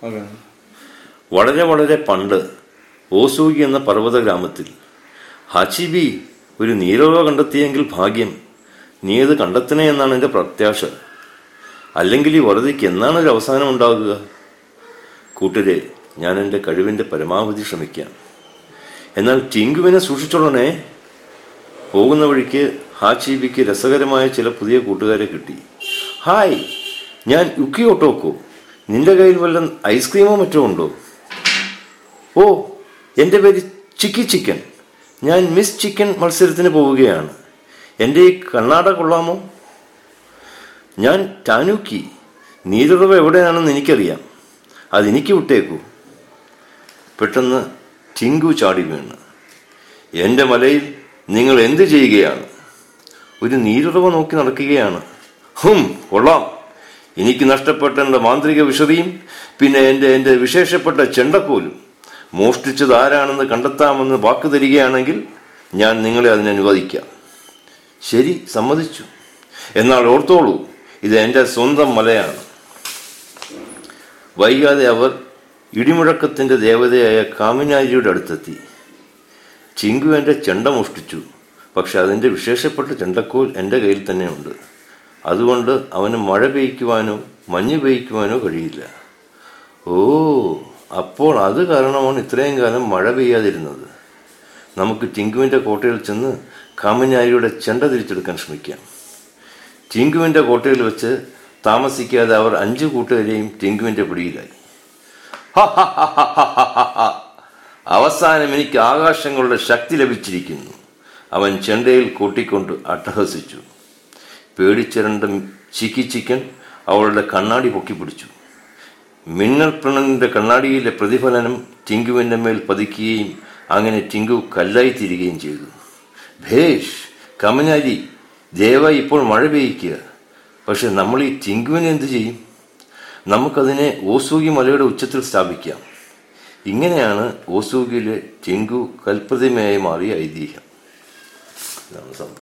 okay വളരെ വളരെ പണ്ട് ഓസൂഗി എന്ന പർവ്വത ഗ്രാമത്തിൽ ഹാച്ചിബി ഒരു നീരോവ കണ്ടെത്തിയെങ്കിൽ ഭാഗ്യം നീ അത് കണ്ടെത്തണേ എന്നാണ് എൻ്റെ പ്രത്യാശ അല്ലെങ്കിൽ ഈ വറുതിക്ക് എന്നാണ് ഒരു അവസാനം ഉണ്ടാകുക കൂട്ടരെ ഞാൻ എൻ്റെ കഴിവിൻ്റെ പരമാവധി ശ്രമിക്കാം എന്നാൽ ടിങ്കുവിനെ സൂക്ഷിച്ചോളണേ പോകുന്ന വഴിക്ക് ഹാച്ചിബിക്ക് രസകരമായ ചില പുതിയ കൂട്ടുകാരെ കിട്ടി ഹായ് ഞാൻ യുക്കി ഒട്ടോക്കോ നിന്റെ കയ്യിൽ വല്ല ഐസ്ക്രീമോ മറ്റോ ഉണ്ടോ ഓ എൻ്റെ പേര് ചിക്കി ചിക്കൻ ഞാൻ മിസ് ചിക്കൻ മത്സരത്തിന് പോവുകയാണ് എൻ്റെ ഈ കണ്ണാട കൊള്ളാമോ ഞാൻ ടാനൂക്കി നീരുറവ് എവിടെയാണെന്ന് എനിക്കറിയാം അതെനിക്ക് വിട്ടേക്കൂ പെട്ടെന്ന് ടിങ്കു ചാടി വീണ് എൻ്റെ മലയിൽ നിങ്ങൾ എന്ത് ചെയ്യുകയാണ് ഒരു നീരുറവ നോക്കി നടക്കുകയാണ് ഹും കൊള്ളാം എനിക്ക് നഷ്ടപ്പെട്ട എൻ്റെ മാന്ത്രിക വിഷതിയും പിന്നെ എൻ്റെ എൻ്റെ വിശേഷപ്പെട്ട ചെണ്ടക്കോലും മോഷ്ടിച്ചത് ആരാണെന്ന് കണ്ടെത്താമെന്ന് വാക്ക് തരികയാണെങ്കിൽ ഞാൻ നിങ്ങളെ അതിന് അനുവദിക്കാം ശരി സമ്മതിച്ചു എന്നാൽ ഓർത്തോളൂ ഇത് എൻ്റെ സ്വന്തം മലയാണ് വൈകാതെ അവർ ഇടിമുഴക്കത്തിന്റെ ദേവതയായ കാമിനാരിയുടെ അടുത്തെത്തി ചിങ്കു എൻ്റെ ചെണ്ട മോഷ്ടിച്ചു പക്ഷെ അതിൻ്റെ വിശേഷപ്പെട്ട ചെണ്ടക്കോൽ എൻ്റെ കയ്യിൽ തന്നെയുണ്ട് അതുകൊണ്ട് അവന് മഴ പെയ്ക്കുവാനോ മഞ്ഞ് പെയ്ക്കുവാനോ കഴിയില്ല ഓ അപ്പോൾ അത് കാരണമാണ് ഇത്രയും കാലം മഴ പെയ്യാതിരുന്നത് നമുക്ക് ടിങ്കുവിൻ്റെ കോട്ടയിൽ ചെന്ന് കാമിനാരിയുടെ ചെണ്ട തിരിച്ചെടുക്കാൻ ശ്രമിക്കാം ടിങ്കുവിൻ്റെ കോട്ടയിൽ വെച്ച് താമസിക്കാതെ അവർ അഞ്ചു കൂട്ടുകാരെയും ടിങ്കുവിൻ്റെ പിടിയിലായി അവസാനം എനിക്ക് ആകാശങ്ങളുടെ ശക്തി ലഭിച്ചിരിക്കുന്നു അവൻ ചെണ്ടയിൽ കൂട്ടിക്കൊണ്ട് അട്ടഹസിച്ചു പേടിച്ചിരണ്ട ചിക്കി ചിക്കൻ അവളുടെ കണ്ണാടി പൊക്കിപ്പിടിച്ചു മിന്നൽ പ്രണന്റെ കണ്ണാടിയിലെ പ്രതിഫലനം ടിങ്കുവിന്റെ മേൽ പതിക്കുകയും അങ്ങനെ ടിങ്കു കല്ലായി തീരുകയും ചെയ്തു ഭേഷ് കമനാരി ദേവ ഇപ്പോൾ മഴ പെയ്യ്ക്കുക പക്ഷെ നമ്മൾ ഈ ടിങ്കുവിനെ എന്ത് ചെയ്യും നമുക്കതിനെ ഓസൂഗി മലയുടെ ഉച്ചത്തിൽ സ്ഥാപിക്കാം ഇങ്ങനെയാണ് ഓസൂഗിയിലെ ടിങ്കു കൽപ്രതിമയായി മാറിയ ഐതിഹ്യം ഇതാണ് സംഭവം